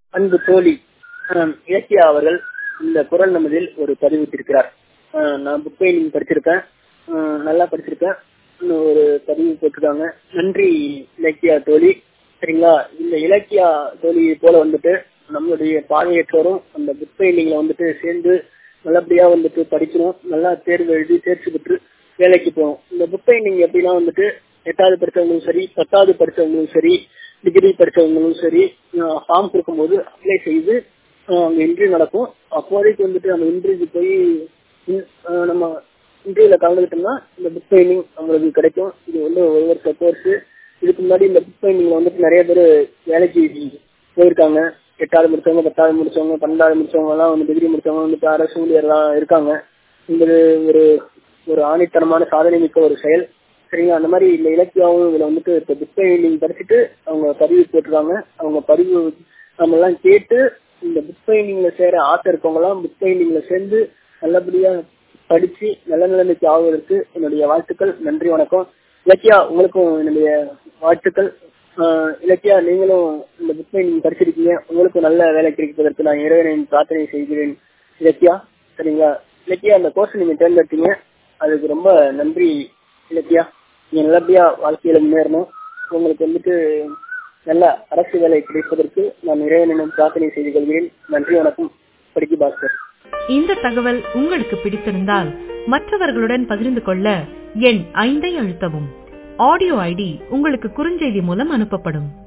அன்பு தோழி ஆஹ் இலக்கியா அவர்கள் இந்த குரல் நமதில் ஒரு பதிவிட்டிருக்கிறார் ஆஹ் நான் புக் பெயிண்டிங் படிச்சிருக்கேன் ஆஹ் நல்லா படிச்சிருக்கேன் இன்னும் ஒரு பதிவு போட்டிருக்காங்க நன்றி இலக்கியா தோழி சரிங்களா இந்த இலக்கியா தோழி போல வந்துட்டு நம்மளுடைய பார்வையற்றோரும் அந்த புக் பெயிண்டிங்ல வந்துட்டு சேர்ந்து நல்லபடியா வந்துட்டு படிக்கணும் நல்லா தேர்வு எழுதி தேர்ச்சி பெற்று வேலைக்கு போகணும் இந்த புக் பெயிண்டிங் எப்படின்னா வந்துட்டு எட்டாவது படிச்சவங்களும் சரி பத்தாவது படிச்சவங்களும் சரி டிகிரி படிச்சவங்களும் சரி ஃபார்ம் கொடுக்கும்போது அப்ளை செய்து ஆஹ் அங்க இன்டர்வியூ நடக்கும் அப்போதைக்கு வந்துட்டு நம்ம இன்டர்வியூக்கு போய் ஆஹ் நம்ம இன்டர்வியூல கலந்துக்கிட்டோம்னா இந்த புக் பெயிண்டிங் நம்மளுக்கு கிடைக்கும் இது வந்து ஒரு வருஷ கோர்ஸ் இதுக்கு முன்னாடி இந்த புக் பெயிண்டிங்ல வந்துட்டு நிறைய பேர் வேலைக்கு போயிருக்காங்க எட்டாவது முடிச்சவங்க பத்தாவது முடிச்சவங்க பன்னெண்டாவது முடிச்சவங்க எல்லாம் வந்து டிகிரி முடிச்சவங்க வந்துட்டு அரசு ஊழியர்லாம் இருக்காங்க இந்த ஒரு ஒரு ஆணித்தனமான சாதனை மிக்க ஒரு செயல் சரிங்களா அந்த மாதிரி இந்த இலக்கியாவும் இதுல வந்துட்டு இப்ப புக் பெயிண்டிங் படிச்சுட்டு அவங்க பதிவு போட்டிருக்காங்க அவங்க பதிவு நம்ம எல்லாம் கேட்டு இந்த புக் பெயிண்டிங்ல சேர ஆசை இருக்கவங்க எல்லாம் புக் பெயிண்டிங்ல சேர்ந்து நல்லபடியா படிச்சு நல்ல நிலைமைக்கு ஆகுவதற்கு என்னுடைய வாழ்த்துக்கள் நன்றி வணக்கம் இலக்கியா உங்களுக்கும் என்னுடைய வாழ்த்துக்கள் ஆஹ் இலக்கியா நீங்களும் இந்த புக் பெயிண்டிங் படிச்சிருக்கீங்க உங்களுக்கும் நல்ல வேலை கிடைப்பதற்கு நான் இறைவனின் பிரார்த்தனை செய்கிறேன் இலக்கியா சரிங்களா இலக்கியா அந்த கோர்ஸ் நீங்க தேர்ந்தெடுத்தீங்க அதுக்கு ரொம்ப நன்றி இலக்கியா நீங்க நல்லபடியா வாழ்க்கையில முன்னேறணும் உங்களுக்கு வந்துட்டு நல்ல அரசு வேலை கிடைப்பதற்கு நான் இறைவனிடம் பிரார்த்தனை செய்து கொள்கிறேன் நன்றி வணக்கம் படிக்கு பாஸ்கர் இந்த தகவல் உங்களுக்கு பிடித்திருந்தால் மற்றவர்களுடன் பகிர்ந்து கொள்ள எண் ஐந்தை அழுத்தவும் ஆடியோ ஐடி உங்களுக்கு குறுஞ்செய்தி மூலம் அனுப்பப்படும்